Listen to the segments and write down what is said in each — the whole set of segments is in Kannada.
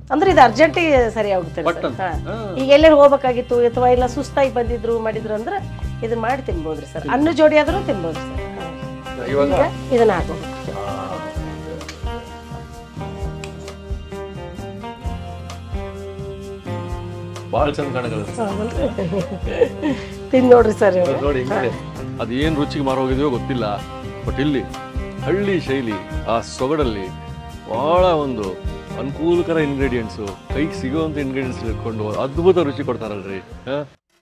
ಅಂದ್ರೆ ಇದು ಅರ್ಜೆಂಟಿಗೆ ಸರಿ ಆಗುತ್ತೆ ಪಟ್ ಅಂತ. ಹಾ. ಈಗ ಎಲ್ಲರೂ ಹೋಗ್ಬೇಕಾಗಿತ್ತು ಅಥವಾ ಇಲ್ಲ ಸುಸ್ತಾಗಿ ಬಂದಿದ್ರು ಮಾಡಿದ್ರು ಅಂದ್ರೆ ಇದನ್ನ ಮಾಡಿ ತಿನ್ಬೋದ್ರಿ ಸರ್ ಅನ್ನ ಜೋಡಿ ಆದ್ರೂ ತಿನ್ಬೋದು ಸರ್ ಇವಾಗ ಈಗ ಇದನ್ನ ಹಾಕೋದು ಭಾಳ ಚಂದ ಕಾಣಕಲ್ಲ ತಿಂದು ನೋಡ್ರಿ ಸರ್ ನೋಡಿ ಹಿಂಗಿದೆ ಅದು ಏನು ರುಚಿಗೆ ಮಾರೋಗಿದೆಯೋ ಗೊತ್ತಿಲ್ಲ ಬಟ್ ಇಲ್ಲಿ ಹಳ್ಳಿ ಶೈಲಿ ಆ ಸೊಗಡಲ್ಲಿ ಬಹಳ ಒಂದು ಅನುಕೂಲಕರ ಇಂಗ್ರೀಡಿಯೆಂಟ್ಸು ಕೈಗೆ ಸಿಗುವಂಥ ಇಂಗ್ರೀಡಿಯೆಂಟ್ಸ್ ಇಟ್ಕೊಂಡು ಅದ್ಭುತ ರುಚಿ ಕೊಡ್ತಾರಲ್ರಿ ಹಾ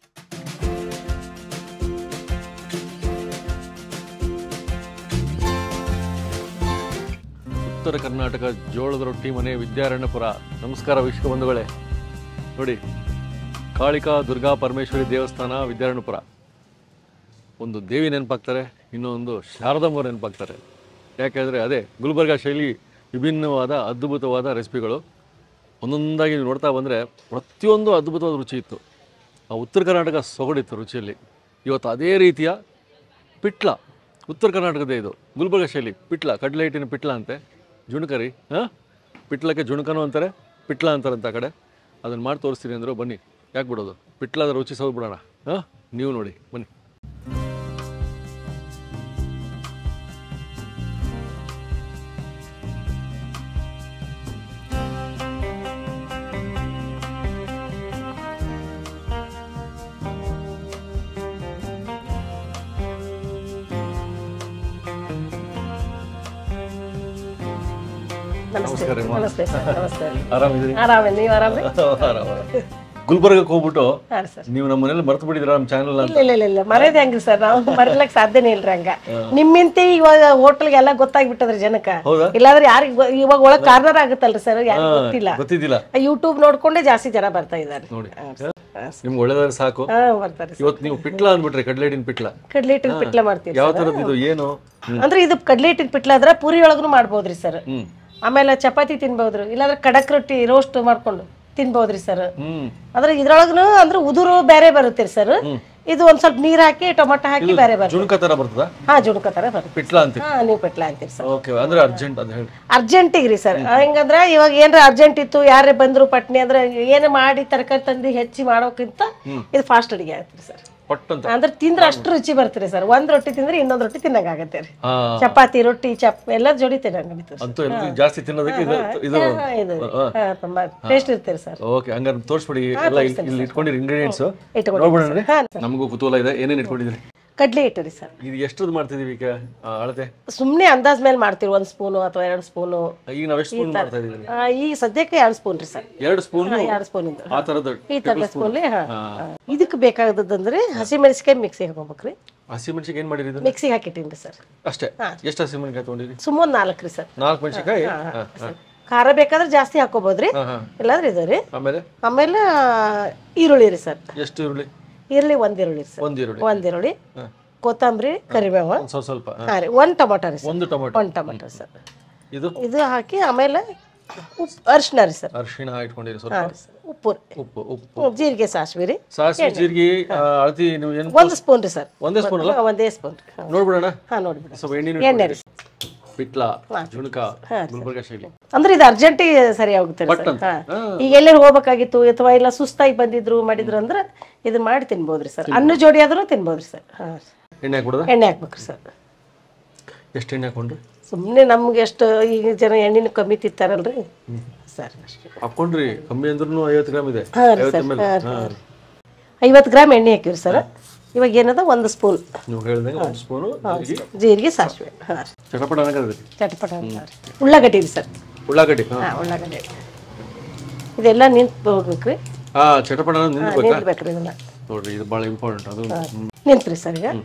ಉತ್ತರ ಕರ್ನಾಟಕ ಜೋಳದ ರೊಟ್ಟಿ ಮನೆ ವಿದ್ಯಾರಣ್ಯಪುರ ನಮಸ್ಕಾರ ವೀಕ್ಷಕ ಬಂಧುಗಳೇ ನೋಡಿ ಕಾಳಿಕಾ ದುರ್ಗಾ ಪರಮೇಶ್ವರಿ ದೇವಸ್ಥಾನ ವಿದ್ಯಾರಣ್ಯಪುರ ಒಂದು ದೇವಿ ನೆನಪಾಗ್ತಾರೆ ಇನ್ನೊಂದು ಶಾರದಮ್ಮವ್ರು ನೆನಪಾಗ್ತಾರೆ ಯಾಕೆಂದರೆ ಅದೇ ಗುಲ್ಬರ್ಗ ಶೈಲಿ ವಿಭಿನ್ನವಾದ ಅದ್ಭುತವಾದ ರೆಸಿಪಿಗಳು ಒಂದೊಂದಾಗಿ ನೀವು ನೋಡ್ತಾ ಬಂದರೆ ಪ್ರತಿಯೊಂದು ಅದ್ಭುತವಾದ ರುಚಿ ಇತ್ತು ಆ ಉತ್ತರ ಕರ್ನಾಟಕ ಸೊಗಡಿತ್ತು ರುಚಿಯಲ್ಲಿ ಇವತ್ತು ಅದೇ ರೀತಿಯ ಪಿಟ್ಲ ಉತ್ತರ ಕರ್ನಾಟಕದೇ ಇದು ಗುಲ್ಬರ್ಗ ಶೈಲಿ ಪಿಟ್ಲ ಕಡಲೆ ಹಿಟ್ಟಿನ ಪಿಟ್ಲ ಅಂತೆ ಜುಣಕರಿ ಹಾಂ ಪಿಟ್ಲಕ್ಕೆ ಜುಣಕನು ಅಂತಾರೆ ಪಿಟ್ಲ ಅಂತಾರಂತ ಆ ಕಡೆ ಅದನ್ನು ಮಾಡಿ ತೋರಿಸ್ತೀನಿ ಅಂದರು ಬನ್ನಿ ಯಾಕೆ ಬಿಡೋದು ಪಿಟ್ಲದ ರುಚಿ ಸೌದ್ ಬಿಡೋಣ ಹಾಂ ನೀವು ನೋಡಿ ಬನ್ನಿ ನಮಸ್ತೆ ನಮಸ್ಕಾರ ಅಮ್ಮ. ನಮಸ್ತೆ ಸರ್ ನಮಸ್ತೆ ಆರಾಮಿದ್ದೀರಿ ಆರಾಮ ನೀವು ಆರಾಮ ಆರಾಮ ಗುಲ್ಬರ್ಗಕ್ಕೆ ಹೋಗ್ಬಿಟ್ಟು ಹಾಂ ಸರ್ ನೀವು ನಮ್ಮ ಮನೇಲಿ ಮರ್ತು ಬಿಟ್ಟಿದ್ರ ನಮ್ಮ ಚಾನಲ್ ಅಂತ ಇಲ್ಲ ಇಲ್ಲ ಇಲ್ಲ ಮರ್ಯಾದೆ ಹಂಗ್ರಿ ಸರ್ ನಾವು ಮರಿಲಕ್ ಸಾಧ್ಯನೇ ಇಲ್ರಿ ಹಂಗ ನಿಮ್ಮಿಂತ ಇವಾಗ ಹೋಟೆಲ್ಗೆ ಎಲ್ಲ ಗೊತ್ತಾಗ್ಬಿಟ್ಟದ್ರಿ ಜನಕ್ಕ ಹೌದಾ? ಇಲ್ಲಾಂದ್ರೆ ಯಾರಿಗೆ ಇವಾಗ ಒಳಗ್ ಕಾರ್ನರ್ ಆಗುತ್ತಲ್ರಿ ಸರ್ ಯಾರಿಗೂ ಗೊತ್ತಿಲ್ಲ ಗೊತ್ತಿದ್ದಿಲ್ಲ ಯೂಟ್ಯೂಬ್ ನೋಡ್ಕೊಂಡೇ ಜಾಸ್ತಿ ಜನ ಬರ್ತಾ ಇದ್ದಾರೆ ನೋಡಿ ನಿಮ್ಗೆ ಒಳ್ಳೇದಾದ್ರೆ ಸಾಕು ಹಾ ಬರ್ತಾರೆ ಇವತ್ತು ನೀವು ಪಿಟ್ಲ ಅಂದ್ಬಿಟ್ರಿ ಕಡಲೆ ಹಿಟ್ಟಿನ ಪಿಟ್ಲ ಕಡ್ಲೆ ಹಿಟ್ಟಿನ ಪಿಟ್ಲ ಮಾಡ್ತೀವಿ ಯಾವ ಥರದ್ದು ಇದು ಏನು ಅಂದ್ರೆ ಇದು ಕಡ್ಲೆ ಹಿಟ್ಟಿನ ಪಿಟ್ಲ ಆದ್ರೆ ಪೂರಿ ಒಳಗೂ ಮಾಡ್ಬೋದ್ರಿ ಸರ್ ಹ್ಮ್ ಆಮೇಲೆ ಚಪಾತಿ ತಿನ್ಬೋದ್ರಿ ಇಲ್ಲಾಂದ್ರೆ ಕಡಕ್ ರೊಟ್ಟಿ ರೋಸ್ಟ್ ಮಾಡ್ಕೊಂಡು ತಿನ್ಬೋದ್ರಿ ಸರ್ ಹ್ಮ್ ಅಂದ್ರೆ ಇದ್ರೊಳಗನು ಅಂದ್ರೆ ಉದುರು ಬೇರೆ ಬರುತ್ತೆ ಸರ್ ಇದು ಒಂದ್ ಸ್ವಲ್ಪ ನೀರ್ ಹಾಕಿ ಟೊಮೊಟೊ ಹಾಕಿ ಬೇರೆ ಬರುತ್ತೆ ಜುಣಕ ಥರ ಬರ್ತದ ಹಾ ಜುಣಕ ತರ ಬರುತ್ತೆ ಪಿಟ್ಲ ಅಂತೀವಿ ಹಾ ನೀವು ಪಿಟ್ಲ ಅಂತೀರಿ ಸರ್ ಓಕೆ ಅಂದ್ರೆ ಅರ್ಜೆಂಟ್ ಅಂತ ಹೇಳಿ ಅರ್ಜೆಂಟಿಗೆ ರೀ ಸರ್ ಹೆಂಗಂದ್ರೆ ಇವಾಗ ಏನ್ರ ಅರ್ಜೆಂಟ್ ಇತ್ತು ಯಾರೇ ಬಂದ್ರು ಪಟ್ನಿ ಅಂದ್ರೆ ಏನು ಮಾಡಿ ತರಕಾರಿ ತಂದು ಹೆಚ್ಚಿ ಮಾಡೋಕ್ಕಿಂತ ಇದು ಫಾಸ್ಟ್ ಅಡಿಗೆ ಆಗತ್ತೆ ಸರ್ ಪಟ್ ಅಂತ ಅಂದ್ರೆ ತಿಂದ್ರೆ ಅಷ್ಟು ರುಚಿ ಬರ್ತೀರಿ ಸರ್ ಒಂದ್ ರೊಟ್ಟಿ ತಿಂದ್ರೆ ಇನ್ನೊಂದ್ ರೊಟ್ಟಿ ತಿನ್ನಂಗಾಗತ್ತೆ ರೀ ಹಾ ಚಪಾತಿ ರೊಟ್ಟಿ ಚಪ್ ಎಲ್ಲ ಜೋಡಿ ತಿನ್ನಂಗಿತ್ತು ಅಂತೂ ಎಲ್ರಿಗೂ ಜಾಸ್ತಿ ತಿನ್ನೋದಕ್ಕೆ ಇದು ಇದು ಇದು ಹಾ, ತುಂಬಾ ಟೇಸ್ಟ್ ಇರ್ತೀರಿ ಸರ್ ಓಕೆ ಹಂಗಾರೆ ತೋರಿಸ್ಬಿಡಿ ಎಲ್ಲ ಇಲ್ಲಿ ಇಲ್ಲಿ ಇಟ್ಕೊಂಡಿರಿ ಇಂಗ್ರೀಡಿಯೆಂಟ್ಸ್ ಇಟ್ಕೊಂಡು ನೋಡ್ಬಿಡೋಣ ಹಾ ನಮಗೂ ಕುತೂಹಲ ಇದೆ ಏನೇನು ಇಟ್ಕೊಂಡಿದ್ರಿ ಕಡ್ಲೆ ಹಿಟ್ಟು ರೀ ಸರ್ ಇದು ಎಷ್ಟದ್ದು ಮಾಡ್ತಿದೀವಿ ಈಗ ಆ, ಅಳತೆ ಸುಮ್ನೆ ಅಂದಾಜ್ ಮೇಲೆ ಮಾಡ್ತೀವಿ ಒಂದ್ ಸ್ಪೂನು ಅಥವಾ ಎರಡು ಸ್ಪೂನು ಈಗ ನಾವು ಎಷ್ಟು ಸ್ಪೂನ್ ಮಾಡ್ತಾ ಇದೀವಿ ಈ ಸದ್ಯಕ್ಕೆ ಎರಡು ಸ್ಪೂನ್ ರೀ ಸರ್ ಎರಡು ಸ್ಪೂನ್ ಎರಡು ಸ್ಪೂನ್ ಇಂದ ಆ ಥರದ್ದು ಈ ತರ ಸ್ಪೂನ್ ಇದಕ್ಕೆ ಬೇಕಾಗದಂದ್ರೆ ಹಸಿ ಮೆಣಸಿಕಾಯಿ ಮಿಕ್ಸಿಗೆ ಹಾಕೋಬೇಕ್ರಿ ಹಸಿ ಮೆಣಸಿಗೆ ಏನು ಮಾಡಿರಿ ಇದನ್ನ ಮಿಕ್ಸಿಗೆ ಹಾಕಿಟ್ಟಿನ್ರಿ ಸರ್ ಅಷ್ಟೇ ಎಷ್ಟು ಹಸಿ ಮೆಣಸಿಕಾಯಿ ತೊಗೊಂಡಿರಿ ಸುಮ್ಮನೆ ನಾಲ್ಕು ರೀ ಸರ್ ನಾಲ್ಕು ಮೆಣಸಿಕಾಯಿ ಖಾರ ಬೇಕಾದ್ರೆ ಜಾಸ್ತಿ ಹಾಕೋಬೋದ್ರಿ ಹಾಂ ಹಾಂ ಇಲ್ಲಾಂದ್ರೆ ಇದು ರೀ ಆಮೇಲೆ ಆಮೇಲೆ ಈರುಳ್ಳಿ ರೀ ಸರ್ ಎಷ್ಟು ಈರುಳ್ಳಿ ಈರುಳ್ಳಿ ಒಂದ್ ಈರುಳ್ಳಿ ಸರ್ ಒಂದು ಈರುಳ್ಳಿ ಒಂದ್ ಈರುಳ್ಳಿ ಕೊತ್ತಂಬರಿ ಕರಿಬೇವ ಒಂದು ಸ್ವಲ್ಪ ಸ್ವಲ್ಪ ಹಾ. ಹಾ ರೀ ಒಂದ್ ಟೊಮೊಟೊ ರೀ ಸರ್ ಒಂದು ಟೊಮೆಟೊ ಒಂದ್ ಟೊಮೊಟೊ ಸರ್ ಇದು ಇದು ಹಾಕಿ ಆಮೇಲೆ ಉಪ್ಪು ಅರಿಶಿನ ರೀ ಸರ್ ಅರಿಶಿಣ ಇಟ್ಕೊಂಡಿರಿ ಸ್ವಲ್ಪ ಹಾಂ ರೀ ಸರ್ ಉಪ್ಪು ರೀ ಉಪ್ಪು ಉಪ್ಪು ಹ್ಮ್, ಜೀರಿಗೆ ಸಾಸಿವೆ ರೀ ಸಾಸಿವೆ ಜೀರಿಗೆ ಆ, ಅಳತಿ ನೀವು ಏನು ಒಂದು ಸ್ಪೂನ್ ರೀ ಸರ್ ಒಂದೇ ಸ್ಪೂನ್ ಅಲ್ಲ ಒಂದೇ ಸ್ಪೂನ್ ರೀ ಹಾಂ ನೋಡ್ಬಿಡೋಣ ಹಾಂ ನೋಡ್ಬಿಡಿ ಸ್ವಲ್ಪ ಎಣ್ಣೆ ಎಣ್ಣೆ ರೀ ಪಿಟ್ಲ ಜುಣಕ ಗುಲ್ಬರ್ಗ ಶೈಲಿ ಅಂದ್ರೆ ಇದು ಅರ್ಜೆಂಟಿಗೆ ಸರಿ ಆಗುತ್ತೆ ರೀ ಪಟ್ ಸರ್ ಅಂತ. ಹಾ. ಈಗ ಎಲ್ಲರೂ ಹೋಗ್ಬೇಕಾಗಿತ್ತು ಅಥವಾ ಇಲ್ಲ ಸುಸ್ತಾಗಿ ಬಂದಿದ್ರು ಮಾಡಿದ್ರು ಅಂದ್ರೆ ಇದನ್ನ ಮಾಡಿ ತಿನ್ಬೋದ್ರಿ ಸರ್ ಅನ್ನ ಜೋಡಿ ಆದ್ರೂ ತಿನ್ಬೋದ್ರಿ ಸರ್ ಹಾ ಎಣ್ಣೆ ಹಾಕ್ಬಿಡದ ಎಣ್ಣೆ ಹಾಕ್ಬೇಕ್ರಿ ಸರ್ ಎಷ್ಟು ಎಣ್ಣೆ ಹಾಕೊಂಡ್ರಿ ಸುಮ್ಮನೆ ನಮ್ಗೆ ಎಷ್ಟು ಈಗ ಜನ ಎಣ್ಣೆನ ಕಮ್ಮಿ ತಿಂತಾರಲ್ರಿ ಸರ್ ಅಷ್ಟೇ ಹಾಕೊಂಡ್ರಿ ಕಮ್ಮಿ ಅಂದ್ರೂ ಐವತ್ತು ಗ್ರಾಮ್ ಇದೆ ಹಾಂ ರೀ ಐವತ್ತು ಸರ್ ಎಮ್ ಎಲ್ ಹಾಂ ಐವತ್ತು ಗ್ರಾಮ್ ಎಣ್ಣೆ ಹಾಕಿವ್ರಿ ಸರ್ ಇವಾಗ ಏನದ ಒಂದು ಸ್ಪೂನ್ ನೀವು ಹೇಳ್ದಂಗೆ ಒಂದು ಸ್ಪೂನು ಜೀರಿಗೆ ಜೀರಿಗೆ ಸಾಸಿವೆ ಹಾಂ ರೀ ಚಟಪಟ ಅನ್ನಕದ್ರಿ ಚಟಪಟ ಅಂತ ರೀ ಉಳ್ಳಾಗಡ್ಡಿ ರೀ ಸರ್ ಉಳ್ಳಾಗಡ್ಡಿ ಹಾಂ ಹಾಂ ಉಳ್ಳಾಗಡ್ಡಿ ಇದೆಲ್ಲ ನಿಂತು ಹೋಗ್ಬೇಕ್ರಿ ಹಾ ಚಟಪಟ ನಿಂತ್ಬೇಕಾ ನಿಂತ್ಬೇಕ್ರಿ ಇದನ್ನ ನೋಡ್ರಿ ಇದು ಭಾಳ ಇಂಪಾರ್ಟೆಂಟ್ ಅದು ನಿಂತ್ರಿ ಸರ್ ಈಗ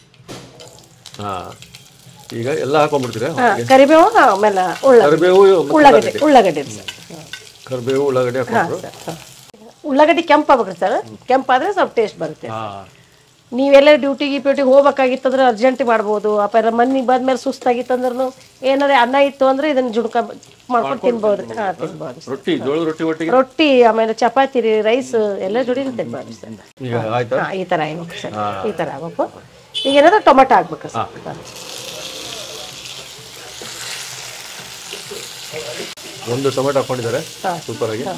ಹಾ ಈಗ ಎಲ್ಲ ಹಾಕೊಂಡ್ಬಿಡ್ತೀರಾ ಹಾಂ ಕರಿಬೇವು ಆಮೇಲೆ ಉಳ್ಳಾಗಡ್ಡಿ ಕರಿಬೇವು ಮತ್ತೆ ಉಳ್ಳಾಗಡ್ಡಿ ಉಳ್ಳಾಗಡ್ಡಿ ರೀ ಸರ್ ಕರಿಬೇವು ಉಳ್ಳಾಗಡ್ಡಿ ಹಾಕೊಂಡ್ರು ಸರ್ ಹಾಂ ಉಳ್ಳಾಗಡ್ಡಿ ಕೆಂಪಾಗ್ಬೇಕ್ರಿ ಸರ್ ಕೆಂಪಾದ್ರೆ ಸ್ವಲ್ಪ ಟೇಸ್ಟ್ ಬರುತ್ತೆ ಹಾ ನೀವೆಲ್ಲ ಡ್ಯೂಟಿಗೆ ಪ್ಯೂಟಿಗೆ ಹೋಗ್ಬೇಕಾಗಿತ್ತಂದ್ರೆ ಅರ್ಜೆಂಟ್ ಮಾಡ್ಬೋದು ಅಪ್ಪ ಮನೆಗೆ ಬಂದ್ಮೇಲೆ ಸುಸ್ತಾಗಿತ್ತಂದ್ರೂ ಏನಾರ ಅನ್ನ ಇತ್ತು ಅಂದ್ರೆ ಇದನ್ನ ಜುಡ್ಕ ಮಾಡ್ಕೊಂಡು ತಿನ್ಬೋದು ಹಾಂ ತಿನ್ಬೋದು ರೊಟ್ಟಿ ಜೋಳದ ರೊಟ್ಟಿ ಒಟ್ಟಿಗೆ ರೊಟ್ಟಿ ಆಮೇಲೆ ಚಪಾತಿ ರೀ ರೈಸ್ ಎಲ್ಲ ಜೋಡಿನೂ ತಿನ್ಬೋದು ಸರ್ ಈಗ ಆಯ್ತಾ ಹಾಂ ಈ ಥರ ಆಗ್ಬೇಕು ಸರ್ ಈ ಥರ ಆಗ್ಬೇಕು ಈಗ ಏನಾದ್ರು ಟೊಮೆಟೊ ಹಾಕ್ಬೇಕು ಸರ್ ಒಂದು ಟೊಮೆಟೊ ಹಾಕೊಂಡಿದ್ದಾರೆ ಸೂಪರ್ ಆಗಿ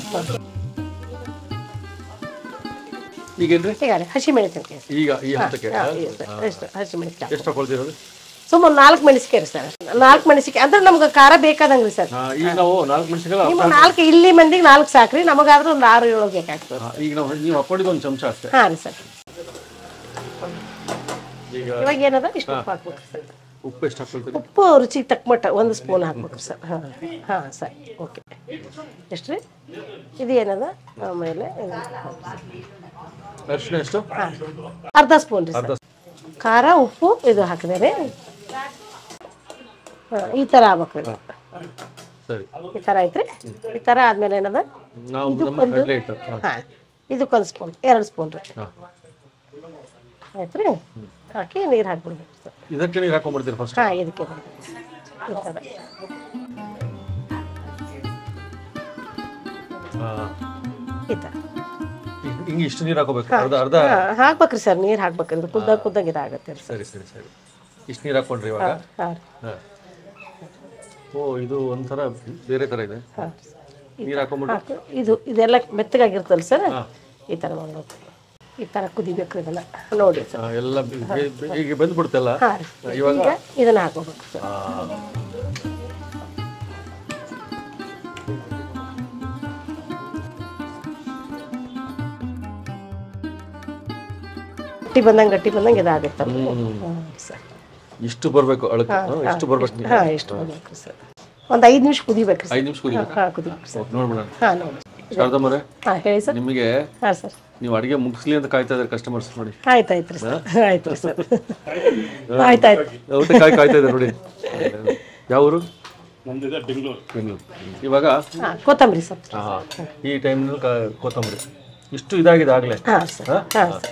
ಈಗೇನ್ರಿ ಈಗ ಹಸಿ ಮೆಣಸಿನ್ಕಾಯಿ ಈಗ ಈ ಹಂತಕ್ಕೆ ಎಷ್ಟು ಹಸಿ ಮೆಣಸಿನ್ಕಾಯಿ ಎಷ್ಟು ಹಾಕೊಳ್ತಿರೋದು ಸುಮ್ಮನೆ ನಾಲ್ಕು ಮೆಣಸಿಕಾಯಿ ರೀ ಸರ್ ನಾಲ್ಕು ಮೆಣಸಿಕಾಯಿ ಅಂದ್ರೆ ನಮ್ಗೆ ಖಾರ ಬೇಕಾದಂಗೆ ರೀ ಸರ್ ಆ, ಈಗ ನಾವು ನಾಲ್ಕು ಮೆಣಸಿಗೆಲ್ಲ ನಿಮ್ಮ ನಾಲ್ಕು ಇಲ್ಲಿ ಮಂದಿಗೆ ನಾಲ್ಕು ಸಾಕ್ರಿ ನಮಗಾದ್ರೂ ಒಂದು ಆರು ಏಳು ಬೇಕಾಗ್ತದೆ ಈಗ ನಾವು ನೀವು ಹಾಕೊಂಡಿದ್ದು ಒಂದು ಚಮಚ ಅಷ್ಟೇ ಹಾಂ ರೀ ಸರ್ ಈಗ ಇವಾಗ ಏನದ ಇಷ್ಟು ಉಪ್ಪು ಹಾಕ್ಬೇಕು ಸರ್ ಉಪ್ಪು ಎಷ್ಟು ಹಾಕೊಳ್ತೀರಿ ಉಪ್ಪು ರುಚಿಗೆ ತಕ್ಕ ಮಟ್ಟ ಒಂದು ಸ್ಪೂನ್ ಹಾಕ್ಬೇಕು ಸರ್ ಹಾಂ ಹಾಂ ಸರಿ ಓಕೆ ಎಷ್ಟು ರೀ ಇದು ಏನದ ಆಮೇಲೆ ಅರಿಶಿನ ಎಷ್ಟು ಹಾಂ ಅರ್ಧ ಸ್ಪೂನ್ ರೀ ಸರ್ ಖಾರ ಉಪ್ಪು ಇದು ಹಾಕಿದೇನೆ ಹಾಂ ಈ ಥರ ಆಗ್ಬೇಕು ರೀ ಸರಿ ಈ ಥರ ಐತ್ರಿ ಈ ಥರ ಆದ್ಮೇಲೆ ಏನದ ನಾವು ನಮ್ಮ ಕಡಲೆ ಹಿಟ್ಟು ಹಾಂ ಹಾಂ ಇದಕ್ಕೊಂದು ಸ್ಪೂನ್ ಎರಡು ಸ್ಪೂನ್ ರೀ ಹಾಂ ಆಯ್ತು ರೀ ಹಾಕಿ ನೀರು ಹಾಕ್ಬಿಡ್ಬೇಕು ಸರ್ ಇದಕ್ಕೆ ನೀರು ಹಾಕೊಂಡ್ಬಿಡ್ತೀರಿ ಫಸ್ಟ್ ಹಾಂ ಇದಕ್ಕೆ ಈ ಥರ ಈ ಥರ ಹಿಂಗೆ ಇಷ್ಟು ನೀರು ಹಾಕೋಬೇಕು ಅರ್ಧ ಅರ್ಧ ಹಾಂ ಹಾಕ್ಬೇಕ್ರಿ ಸರ್ ನೀರು ಹಾಕ್ಬೇಕ್ರಿ ಕುದ್ದ ಕುದ್ದಂಗೆ ಇದಾಗತ್ತೆ ರೀ ಸರಿ ಸರಿ ಸರಿ ಇಷ್ಟು ನೀರು ಹಾಕೊಂಡ್ರಿ ಇವಾಗ ಹಾಂ ರೀ ಹಾಂ ಓ ಇದು ಒಂಥರ ಬೇರೆ ಥರ ಇದೆ ಹಾಂ ನೀರು ಹಾಕೊಂಡ್ಬಿಟ್ಟು ಹಾಕು ಇದು ಇದೆಲ್ಲ ಮೆತ್ತಗಾಗಿರ್ತಲ್ಲ ಸರ್ ಈ ಥರ ಮಾಡ್ಬೇಕು ಈ ಥರ ಕುದಿಬೇಕು ಇದನ್ನ ನೋಡಿ ಸರ್ ಆ, ಎಲ್ಲ ಬೆ- ಬೆ- ಬೆ- ಈಗ ಬಂದ್ಬಿಡ್ತಲ್ಲ ಹಾಂ ರೀ ಇವಾಗ ಈಗ ಇದನ್ನ ಹಾಕೋಬೇಕು ಸರ್ ಆ, ಗಟ್ಟಿ ಬಂದಂಗೆ ಗಟ್ಟಿ ಬಂದಂಗೆ ಇದಾಗುತ್ತೆ ಹಾಂ ಸರ್ ಇಷ್ಟು ಬರಬೇಕು ಅಳಕ್ಕೆ ಹ್ಮ್, ಇಷ್ಟು ಬರ್ಬೇಕು ನೀರು ಹಾಂ ಎಷ್ಟು ಬರ್ಬೇಕು ಸರ್ ಒಂದು ಐದು ನಿಮಿಷ ಕುದಿಬೇಕು ಸರ್ ಐದು ನಿಮಿಷ ಕುದಿಬೇಕು ಹಾಂ ಕುದಿಬೇಕು ಸರ್ ನೋಡ್ಬಿಡೋಣ ಹಾಂ ನೋಡಿ ಶಾರದಮ್ಮರೇ ಹಾಂ ಹೇಳಿ ಸರ್ ನಿಮಗೆ ಹಾಂ ಸರ್ ನೀವು ಅಡಿಗೆ ಮುಗಿಸ್ಲಿ ಅಂತ ಕಾಯ್ತಾ ಇದ್ದಾರೆ ಕಸ್ಟಮರ್ಸ್ ನೋಡಿ ಆಯ್ತು ಆಯ್ತು ರೀ ಸರ್ ಆಯ್ತು ರೀ ಸರ್ ಆಯ್ತು ಆಯ್ತು ಊಟಕ್ಕಾಗಿ ಕಾಯ್ತಾ ಇದ್ದಾರೆ ನೋಡಿ ಯಾವ ಊರು ಬೆಂಗಳೂರು ಇವಾಗ ಹಾಂ ಕೊತ್ತಂಬರಿ ಸರ್ ಹಾ, ಈ ಟೈಮ್ನಲ್ಲಿ ಕೊತ್ತಂಬರಿ ಇಷ್ಟು ಇದಾಗಿದೆ ಆಗಲೇ ಹಾಂ ಸರ್ ಹಾಂ ಸರ್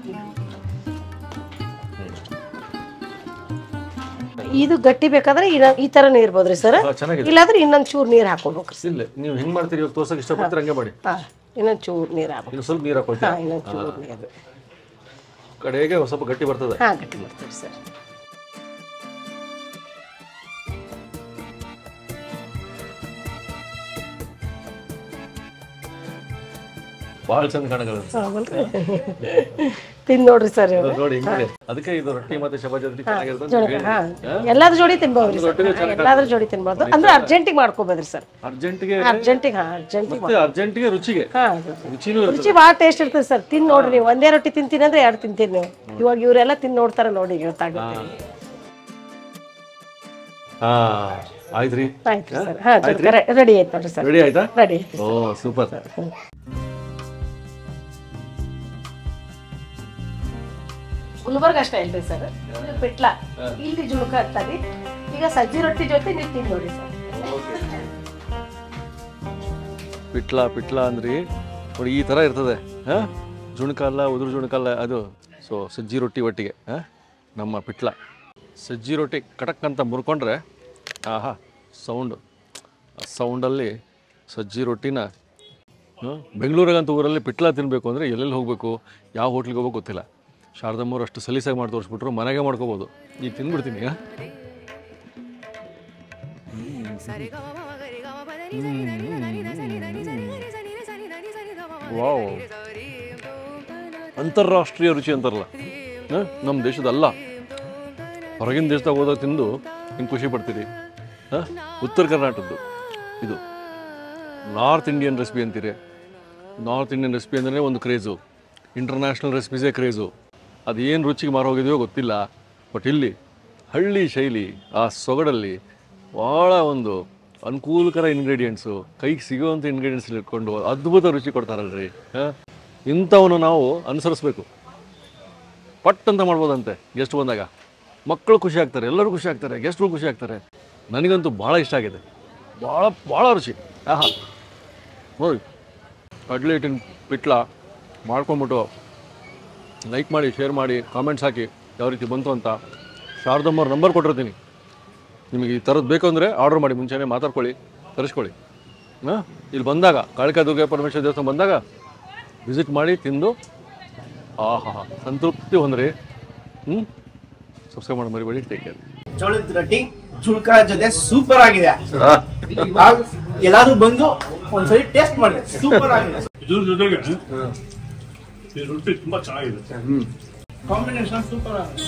ಇದು ಗಟ್ಟಿ ಬೇಕಾದ್ರೆ ಇನ್ನ- ಈ ಥರನೇ ಇರ್ಬೋದ್ರಿ ಸರ್ ಚೆನ್ನಾಗಿದೆ ಇಲ್ಲಾಂದ್ರೆ ಇನ್ನೊಂದು ಚೂರು ನೀರು ಹಾಕೋಬೇಕ್ರಿ ಸರ್ ಇಲ್ಲ ನೀವು ಹೆಂಗ್ ಮಾಡ್ತೀರಿ ಇವಾಗ ತೋರ್ಸಕ್ಕೆ ಇಷ್ಟಪಡ್ತೀರಿ ಹಂಗೆ ಮಾಡಿ ಹಾಂ ಇನ್ನೊಂದು ಚೂರು ನೀರು ಹಾಕ್ಬೇಕು ಇನ್ನು ಸ್ವಲ್ಪ ನೀರು ಹಾಕೊಳ್ತೀವಿ ಹಾಂ ಇನ್ನೊಂದು ಚೂರು ನೀರು ಕಡೆಗೆ ಒಂದ್ ಸ್ವಲ್ಪ ಗಟ್ಟಿ ಬರ್ತದೆ ಹಾಂ ಗಟ್ಟಿ ಮಾಡ್ತೀವಿ ಸರ್ ಭಾಳ ಚಂದ ಕಾಣಗಲ್ಲ ಹೌದಲ್ರಿ ತಿಂದು ನೋಡ್ರಿ ಸರ್ ಇವಾಗ ನೋಡಿ ಹಿಂಗಿದೆ ಅದಕ್ಕೆ ಇದು ರೊಟ್ಟಿ ಮತ್ತೆ ಶಬಾಜ್ ಜೊತೆ ಚೆನ್ನಾಗಿರುತ್ತೆ ಅಂತ ಹೇಳಿ. ಹಾಂ ಎಲ್ಲಾದ್ರ ಜೋಡಿ ತಿನ್ಬೋದ್ರಿ ಸರ್ ಎಲ್ಲಾದ್ರ ಜೋಡಿ ತಿನ್ಬೋದು ಅಂದ್ರೆ ಅರ್ಜೆಂಟಿಗೆ ಮಾಡ್ಕೋಬೋದ್ರಿ ಸರ್ ಅರ್ಜೆಂಟ್ಗೆ ಅರ್ಜೆಂಟಿಗೆ ಹಾಂ ಅರ್ಜೆಂಟಿಗೆ ಮತ್ತೆ ಅರ್ಜೆಂಟ್ಗೆ ರುಚಿಗೆ ಹಾಂ ರುಚಿನೂ ಇರುತ್ತೆ ರುಚಿ ಭಾಳ ಟೇಸ್ಟ್ ಇರ್ತದೆ ಸರ್ ತಿಂದು ನೋಡ್ರಿ ನೀವು ಒಂದೇ ರೊಟ್ಟಿ ತಿಂತೀನಿ ಅಂದ್ರೆ ಎರಡು ತಿಂತೀರಿ ನೀವು ಇವಾಗ ಇವರೆಲ್ಲ ತಿಂದು ನೋಡ್ತಾರೆ ನೋಡಿ ಗೊತ್ತಾಗುತ್ತೆ ಹಾ ಆಯ್ತ್ರಿ ಆಯ್ತು ಸರ್ ಹಾಂ ರೆಡಿ ಆಯ್ತು ನೋಡ್ರಿ ಸರ್ ರೆಡಿ ಆಯ್ತಾ ರೆಡಿ ಆಯ್ತು ಓ ಸೂಪರ್ ಗುಲ್ಬರ್ಗ ಅಷ್ಟೇ ಇಲ್ರಿ ಸರ್ ಪಿಟ್ಲ ಇಲ್ಲಿ ಜುಣುಕ ಆಗ್ತದೆ ಈಗ ಸಜ್ಜಿ ರೊಟ್ಟಿ ಜೊತೆ ನೀವು ತಿಂದು ನೋಡಿ ಸರ್ ಪಿಟ್ಲ ಪಿಟ್ಲ ಅಂದ್ರಿ ನೋಡಿ ಈ ಥರ ಇರ್ತದೆ ಹಾಂ ಜುಣಕಲ್ಲ ಉದುರು ಜುಣಕಲ್ಲ ಅದು ಸೊ ಸಜ್ಜಿ ರೊಟ್ಟಿ ಒಟ್ಟಿಗೆ ಹಾಂ ನಮ್ಮ ಪಿಟ್ಲ ಸಜ್ಜಿ ರೊಟ್ಟಿ ಕಟಕ್ ಅಂತ ಮುರ್ಕೊಂಡ್ರೆ ಆಹಾ ಸೌಂಡು ಆ ಸೌಂಡಲ್ಲಿ ಸಜ್ಜಿ ರೊಟ್ಟಿನ ಹ್ಮ್? ಬೆಂಗಳೂರಿಗಂತ ಊರಲ್ಲಿ ಪಿಟ್ಲ ತಿನ್ನಬೇಕು ಅಂದರೆ ಎಲ್ಲೆಲ್ಲಿ ಹೋಗಬೇಕು ಯಾವ ಹೋಟ್ಲಿಗೆ ಹೋಗ್ಬೇಕು ಗೊತ್ತಿಲ್ಲ ಶಾರದಮ್ಮವ್ರು ಅಷ್ಟು ಸಲೀಸಾಗಿ ಮಾಡಿ ತೋರಿಸ್ಬಿಟ್ರು ಮನೆಗೆ ಮಾಡ್ಕೋಬೋದು ಈಗ ತಿಂದ್ಬಿಡ್ತೀನಿ ಈಗ ವಾವ್ ಅಂತಾರಾಷ್ಟ್ರೀಯ ರುಚಿ ಅಂತಾರಲ್ಲ ಹಾಂ ನಮ್ಮ ದೇಶದಲ್ಲ ಹೊರಗಿನ ದೇಶದಾಗ ಹೋದಾಗ ತಿಂದು ಹಿಂಗೆ ಖುಷಿ ಪಡ್ತೀರಿ ಹಾಂ ಉತ್ತರ ಕರ್ನಾಟಕದ್ದು ಇದು ನಾರ್ತ್ ಇಂಡಿಯನ್ ರೆಸಿಪಿ ಅಂತೀರಿ ನಾರ್ತ್ ಇಂಡಿಯನ್ ರೆಸಿಪಿ ಅಂದ್ರೆ ಒಂದು ಕ್ರೇಜು ಇಂಟರ್ನ್ಯಾಷನಲ್ ರೆಸಿಪೀಸೇ ಕ್ರೇಜು ಅದೇನು ರುಚಿಗೆ ಮಾರೋಗಿದೆಯೋ ಗೊತ್ತಿಲ್ಲ ಬಟ್ ಇಲ್ಲಿ ಹಳ್ಳಿ ಶೈಲಿ ಆ ಸೊಗಡಲ್ಲಿ ಭಾಳ ಒಂದು ಅನುಕೂಲಕರ ಇಂಗ್ರೀಡಿಯೆಂಟ್ಸು ಕೈಗೆ ಸಿಗುವಂಥ ಇಂಗ್ರೀಡಿಯೆಂಟ್ಸ್ ಇಟ್ಕೊಂಡು ಅದ್ಭುತ ರುಚಿ ಕೊಡ್ತಾರಲ್ರಿ ಹಾಂ ಇಂಥವನ್ನು ನಾವು ಅನುಸರಿಸ್ಬೇಕು ಪಟ್ ಅಂತ ಮಾಡ್ಬೋದಂತೆ ಗೆಸ್ಟ್ ಬಂದಾಗ ಮಕ್ಕಳು ಖುಷಿ ಆಗ್ತಾರೆ ಎಲ್ಲರೂ ಖುಷಿ ಆಗ್ತಾರೆ ಗೆಸ್ಟ್ಗಳು ಖುಷಿ ಆಗ್ತಾರೆ ನನಗಂತೂ ಭಾಳ ಇಷ್ಟ ಆಗಿದೆ ಭಾಳ ಭಾಳ ರುಚಿ ಆಹಾ ನೋಡಿ ಕಡ್ಲೆ ಹಿಟ್ಟಿನ ಪಿಟ್ಲ ಮಾಡ್ಕೊಂಬಿಟ್ಟು ಲೈಕ್ ಮಾಡಿ ಶೇರ್ ಮಾಡಿ ಕಾಮೆಂಟ್ಸ್ ಹಾಕಿ ಯಾವ ರೀತಿ ಬಂತು ಅಂತ ಶಾರದಮ್ಮವ್ರ ನಂಬರ್ ಕೊಟ್ಟಿರ್ತೀನಿ ನಿಮಗೆ ಈ ಥರದ್ದು ಬೇಕು ಅಂದರೆ ಆರ್ಡರ್ ಮಾಡಿ ಮುಂಚೆನೇ ಮಾತಾಡ್ಕೊಳ್ಳಿ ತರಿಸ್ಕೊಳ್ಳಿ ಹಾಂ ಇಲ್ಲಿ ಬಂದಾಗ ಕಾಳಿಕಾ ದುರ್ಗಾ ಪರಮೇಶ್ವರ ದೇವಸ್ಥಾನ ಬಂದಾಗ ವಿಸಿಟ್ ಮಾಡಿ ತಿಂದು ಆಹಾ ಸಂತೃಪ್ತಿ ಹೊಂದ್ರಿ ಹ್ಞೂ ಸಬ್ಸ್ಕ್ರೈಬ್ ಮಾಡಿ ಮರಿಬೇಡಿ ಟೇಕ್ ಕೇರ್ ಜೋಳದ ರೊಟ್ಟಿ ಜುಳ್ಕ ಜೊತೆ ಸೂಪರ್ ಆಗಿದೆ ಎಲ್ಲಾರು ಬಂದು ಒಂದ್ಸರಿ ಟೇಸ್ಟ್ ಮಾಡಿ ಸೂಪರ್ ಆಗಿದೆ ಇದ್ರ ಜೊತೆಗೆ ಈ ರೊಟ್ಟಿ ತುಂಬಾ ಚೆನ್ನಾಗಿದೆ ಕಾಂಬಿನೇಷನ್ ಸೂಪರ್ ಆಗಿದೆ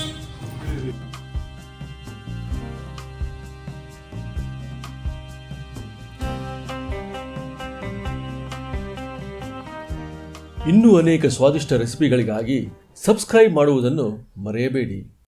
ಇನ್ನೂ ಅನೇಕ ಸ್ವಾದಿಷ್ಟ ರೆಸಿಪಿಗಳಿಗಾಗಿ ಸಬ್ಸ್ಕ್ರೈಬ್ ಮಾಡುವುದನ್ನು ಮರೆಯಬೇಡಿ